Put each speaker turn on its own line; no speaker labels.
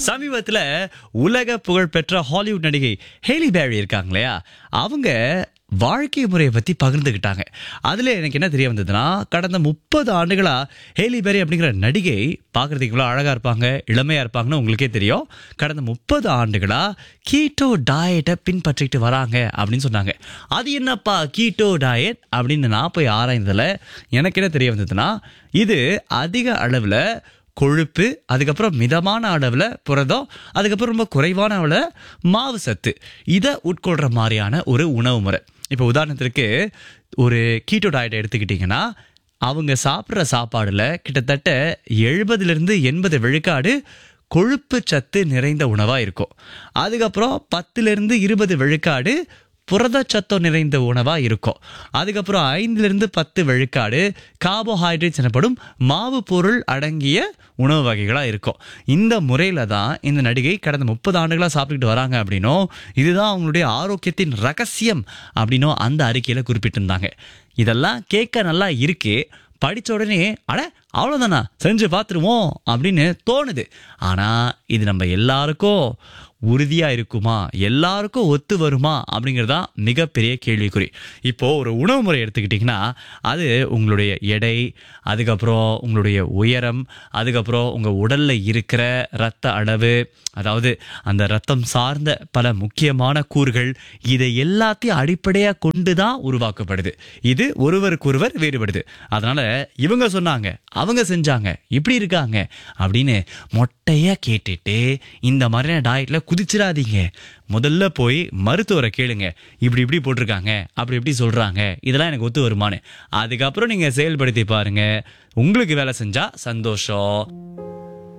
சமீபத்துல உலக புகழ்பெற்ற ஹாலிவுட் நடிகை ஹேலி பேரி இருக்காங்க இல்லையா அவங்க வாழ்க்கை முறையை பத்தி பகிர்ந்துக்கிட்டாங்க அதுல எனக்கு என்ன தெரிய வந்ததுன்னா கடந்த முப்பது ஆண்டுகளா ஹேலி பேரி அப்படிங்கிற நடிகை பார்க்கறதுக்கு இவ்வளவு அழகா இருப்பாங்க இளமையா இருப்பாங்கன்னு உங்களுக்கே தெரியும் கடந்த முப்பது ஆண்டுகளா கீட்டோ டயட்டை பின்பற்றிட்டு வராங்க அப்படின்னு சொன்னாங்க அது என்னப்பா கீட்டோ டயட் அப்படின்னு நான் போய் ஆராய்ந்ததுல எனக்கு என்ன தெரிய வந்ததுன்னா இது அதிக அளவுல கொழுப்பு அதுக்கப்புறம் மிதமான அளவில் புரதம் அதுக்கப்புறம் ரொம்ப குறைவான அளவில் மாவு சத்து இதை உட்கொள்கிற மாதிரியான ஒரு உணவு முறை இப்போ உதாரணத்திற்கு ஒரு கீட்டோ டயட்டை எடுத்துக்கிட்டிங்கன்னா அவங்க சாப்பிட்ற சாப்பாடில் கிட்டத்தட்ட எழுபதுலேருந்து எண்பது விழுக்காடு கொழுப்பு சத்து நிறைந்த உணவாக இருக்கும் அதுக்கப்புறம் பத்துலேருந்து இருபது விழுக்காடு புரதச்சத்தம் நிறைந்த உணவா இருக்கும் அதுக்கப்புறம் ஐந்துல இருந்து பத்து விழுக்காடு கார்போஹைட்ரேட்ஸ் எனப்படும் மாவு பொருள் அடங்கிய உணவு வகைகளா இருக்கும் இந்த முறையில தான் இந்த நடிகை கடந்த முப்பது ஆண்டுகளா சாப்பிட்டுட்டு வராங்க அப்படின்னும் இதுதான் அவங்களுடைய ஆரோக்கியத்தின் ரகசியம் அப்படின்னும் அந்த அறிக்கையில குறிப்பிட்டிருந்தாங்க இதெல்லாம் கேட்க நல்லா இருக்கு படிச்ச உடனே அட அவ்வளோதானா செஞ்சு பார்த்துருவோம் அப்படின்னு தோணுது ஆனா இது நம்ம எல்லாருக்கும் உறுதியா இருக்குமா எல்லாருக்கும் ஒத்து வருமா அப்படிங்கிறது தான் மிகப்பெரிய கேள்விக்குறி இப்போ ஒரு உணவு முறை எடுத்துக்கிட்டிங்கன்னா அது உங்களுடைய எடை அதுக்கப்புறம் உங்களுடைய உயரம் அதுக்கப்புறம் உங்கள் உடலில் இருக்கிற இரத்த அளவு அதாவது அந்த ரத்தம் சார்ந்த பல முக்கியமான கூறுகள் இதை எல்லாத்தையும் அடிப்படையாக கொண்டு தான் உருவாக்கப்படுது இது ஒருவருக்கொருவர் வேறுபடுது அதனால இவங்க சொன்னாங்க அவங்க செஞ்சாங்க இப்படி இருக்காங்க அப்படின்னு மொட்டையா கேட்டுட்டு இந்த மாதிரியான டயட்ல குதிச்சிடாதீங்க முதல்ல போய் மருத்துவரை கேளுங்க இப்படி இப்படி போட்டிருக்காங்க அப்படி இப்படி சொல்றாங்க இதெல்லாம் எனக்கு ஒத்து வருமானு அதுக்கப்புறம் நீங்க செயல்படுத்தி பாருங்க உங்களுக்கு வேலை செஞ்சா சந்தோஷம்